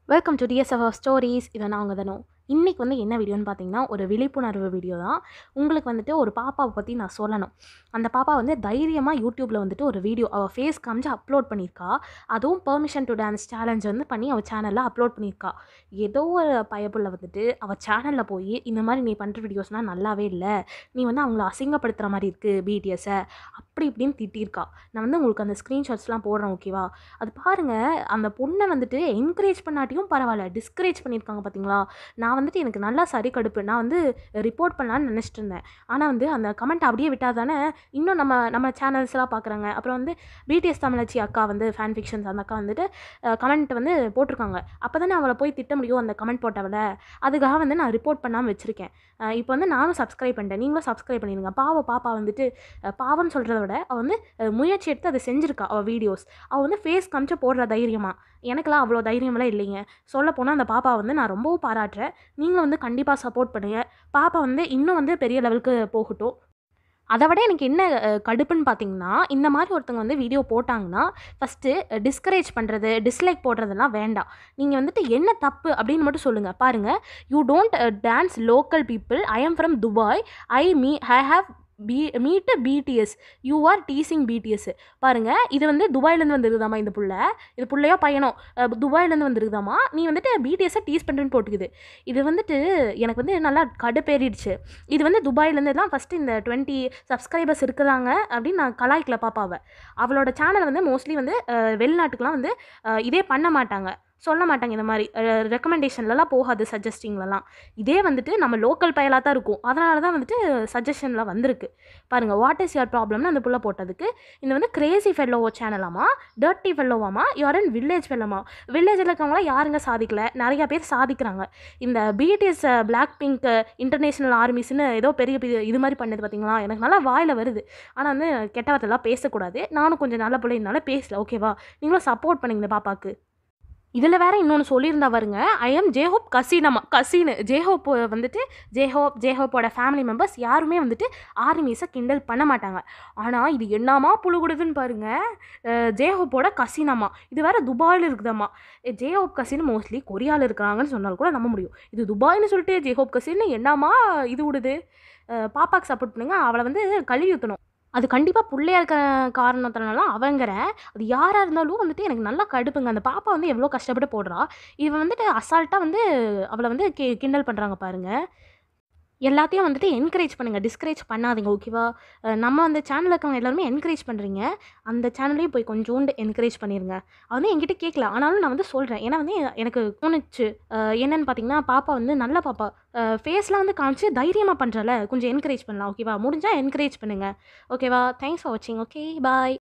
welcome to TSF stories இதை நான் உங்கள் தனோ இன்றைக்கி வந்து என்ன வீடியோன்னு பார்த்தீங்கன்னா ஒரு விழிப்புணர்வு வீடியோ தான் உங்களுக்கு வந்துட்டு ஒரு பாப்பாவை பற்றி நான் சொல்லணும் அந்த பாப்பா வந்து தைரியமாக யூடியூப்பில் வந்துட்டு ஒரு வீடியோ அவள் ஃபேஸ் காமிச்சு அப்லோட் பண்ணியிருக்கா அதுவும் பெர்மிஷன் டு டான்ஸ் சேலஞ்ச் வந்து பண்ணி அவள் சேனலில் அப்லோட் பண்ணியிருக்கா ஏதோ ஒரு பயப்புள்ள வந்துட்டு அவள் சேனலில் போய் இந்த மாதிரி நீ பண்ணுற வீடியோஸ்லாம் நல்லாவே இல்லை நீ வந்து அவங்கள அசிங்கப்படுத்துகிற மாதிரி இருக்குது பிடிஎஸை அப்படி இப்படின்னு திட்டியிருக்கா நான் வந்து உங்களுக்கு அந்த ஸ்க்ரீன்ஷாட்ஸ்லாம் போடுறேன் ஓகேவா அது பாருங்கள் அந்த பொண்ணை வந்துட்டு என்கரேஜ் பண்ணாட்டியும் பரவாயில்ல டிஸ்கரேஜ் பண்ணியிருக்காங்க பார்த்தீங்களா நான் வந்துட்டு எனக்கு நல்லா சரி கடுப்பு நான் வந்து ரிப்போர்ட் பண்ணலான்னு நினச்சிட்டு இருந்தேன் ஆனால் வந்து அந்த கமெண்ட் அப்படியே விட்டால் தானே இன்னும் நம்ம நம்ம சேனல்ஸ்லாம் பார்க்குறாங்க அப்புறம் வந்து பிடிஎஸ் தமிழச்சி அக்கா வந்து ஃபேன் ஃபிக்ஷன்ஸ் அந்த அக்கா வந்துட்டு கமெண்ட் வந்து போட்டிருக்காங்க அப்போ தானே அவளை போய் திட்ட முடியும் அந்த கமெண்ட் போட்டவளை அதுக்காக வந்து நான் ரிப்போர்ட் பண்ணாமல் வச்சுருக்கேன் இப்போ வந்து நானும் சப்ஸ்கிரைப் பண்ணிட்டேன் நீங்களும் சப்ஸ்கிரைப் பண்ணிடுங்க பாவ பாப்பா வந்துட்டு அஹ், பாவம்னு சொல்கிறத விட அவள் வந்து அஹ், முயற்சி எடுத்து அதை செஞ்சுருக்கா அவள் வீடியோஸ் அவள் வந்து ஃபேஸ் காமிச்சு போடுற தைரியமா எனக்கெல்லாம் அவ்வளோ தைரியமெல்லாம் இல்லைங்க சொல்ல போனால் அந்த பாப்பா வந்து நான் ரொம்பவும் பாராட்டுறேன் நீங்களும் வந்து கண்டிப்பாக சப்போர்ட் பண்ணுங்கள் பாப்பா வந்து இன்னும் வந்து பெரிய லெவலுக்கு போகட்டும் அதை விட எனக்கு என்ன அஹ், கடுப்புன்னு பார்த்தீங்கன்னா இந்த மாதிரி ஒருத்தவங்க வந்து வீடியோ போட்டாங்கன்னா ஃபஸ்ட்டு டிஸ்கரேஜ் பண்ணுறது டிஸ்லைக் போடுறதெல்லாம் வேண்டாம் நீங்கள் வந்துட்டு என்ன தப்பு அப்படின்னு மட்டும் சொல்லுங்கள் பாருங்கள் you don't dance local people I am from Dubai I me I have be meet BTS you are teasing BTS பாருங்கள் இது வந்து துபாயிலேருந்து வந்துருக்குதாம்மா இந்த புள்ள இது புள்ளையோ பையனோ அஹ், துபாயிலேருந்து வந்துருக்குதாம்மா நீ வந்துட்டு பிடிஎஸ்ஸை டீஸ் பண்ணுறேன்னு போட்டுக்குது இது வந்துட்டு எனக்கு வந்து நல்லா கடுப்பேறிடுச்சு இது வந்து துபாயிலேருந்து தான் ஃபஸ்ட்டு இந்த டுவெண்ட்டி சப்ஸ்கிரைபர்ஸ் இருக்கிறாங்க அப்படின்னு நான் கலாய்க்கல பாப்பாவை அவளோட சேனல் வந்து மோஸ்ட்லி வந்து அஹ், வெளிநாட்டுக்குலாம் வந்து அஹ், இதே பண்ண மாட்டாங்க சொல்ல மாட்டாங்க இந்த மாதிரி ரெக்கமெண்டேஷன்லலாம் போகாது சஜஸ்டிங்லலாம் இதே வந்துட்டு நம்ம லோக்கல் பயலாக தான் இருக்கும் அதனால தான் வந்துட்டு சஜஷனில் வந்திருக்கு பாருங்கள் வாட் இஸ் யுவர் ப்ராப்ளம்னு அந்த புள்ள போட்டதுக்கு இந்த வந்து கிரேசி ஃபெல்லோவோ சேனலாமா டர்ட்டி ஃபெல்லோவாமா யுவர் இன் வில்லேஜ் ஃபெல்லோமா வில்லேஜில் இருக்கவங்களாம் யாருங்க சாதிக்கல நிறைய பேர் சாதிக்கிறாங்க இந்த பிடிஎஸ் பிளாக் பிங்க் இன்டர்நேஷ்னல் ஆர்மிஸ்னு ஏதோ பெரிய பெரிய இது மாதிரி பண்ணது பார்த்தீங்களா எனக்கு நல்லா வாயில் வருது ஆனால் வந்து கெட்ட வார்த்தைலாம் பேசக்கூடாது நானும் கொஞ்சம் நல்ல பிள்ளைனால பேசல ஓகேவா நீங்களும் சப்போர்ட் பண்ணுங்க இந்த பாப்பாக்கு இதில் வேற இன்னொன்று சொல்லியிருந்தா வருங்க ஐ எம் ஜேஹோப் கசீனம்மா கசீனு ஜேஹோப் வந்துட்டு ஜேஹோப் ஜேஹோப்போட ஃபேமிலி மெம்பர்ஸ் யாருமே வந்துட்டு ஆர்மிஸை கிண்டல் பண்ண மாட்டாங்க ஆனால் இது என்னமா புழுகுடுதுன்னு பாருங்க அஹ் ஜேஹோப்போட கசினம்மா இது வேற துபாயில் இருக்குதாம்மா எ, ஜேஹோப் கசின் மோஸ்ட்லி கொரியாவில் இருக்கிறாங்கன்னு சொன்னால் கூட நம்ப முடியும் இது துபாய்னு சொல்லிட்டு ஜேஹோப் கசின் என்னமா இது விடுது அஹ் பாப்பாக்கு சப்போர்ட் பண்ணுங்க அவளை வந்து கழுவி ஊற்றணும் அது கண்டிப்பாக பிள்ளையா இருக்கிற காரணத்தினால அவங்கிறேன் அது யாராக இருந்தாலும் வந்துட்டு எனக்கு நல்லா கடுப்புங்க அந்த பாப்பா வந்து எவ்வளோ கஷ்டப்பட்டு போடுறா இவன் வந்துட்டு அசால்ட்டாக வந்து அவளை வந்து கி கிண்டல் பண்ணுறாங்க பாருங்க எல்லாத்தையும் வந்துட்டு என்கரேஜ் பண்ணுங்கள் டிஸ்கரேஜ் பண்ணாதீங்க ஓகேவா அஹ் நம்ம அந்த சேனலில் இருக்கவங்க எல்லாருமே என்கரேஜ் பண்ணுறீங்க அந்த சேனல்லையும் போய் கொஞ்சோண்டு என்கரேஜ் பண்ணிடுங்க அது வந்து என்கிட்ட கேட்கல ஆனாலும் நான் வந்து சொல்கிறேன் ஏன்னா வந்து எனக்கு தோணுச்சு அஹ் என்னன்னு பார்த்தீங்கன்னா பாப்பா வந்து நல்ல பாப்பா ஃபேஸ்லாம் வந்து காமிச்சு தைரியமாக பண்ணுறல கொஞ்சம் என்கரேஜ் பண்ணலாம் ஓகேவா முடிஞ்சால் என்கரேஜ் பண்ணுங்கள் ஓகேவா தேங்க்ஸ் ஃபார் வாட்சிங் ஓகே பாய்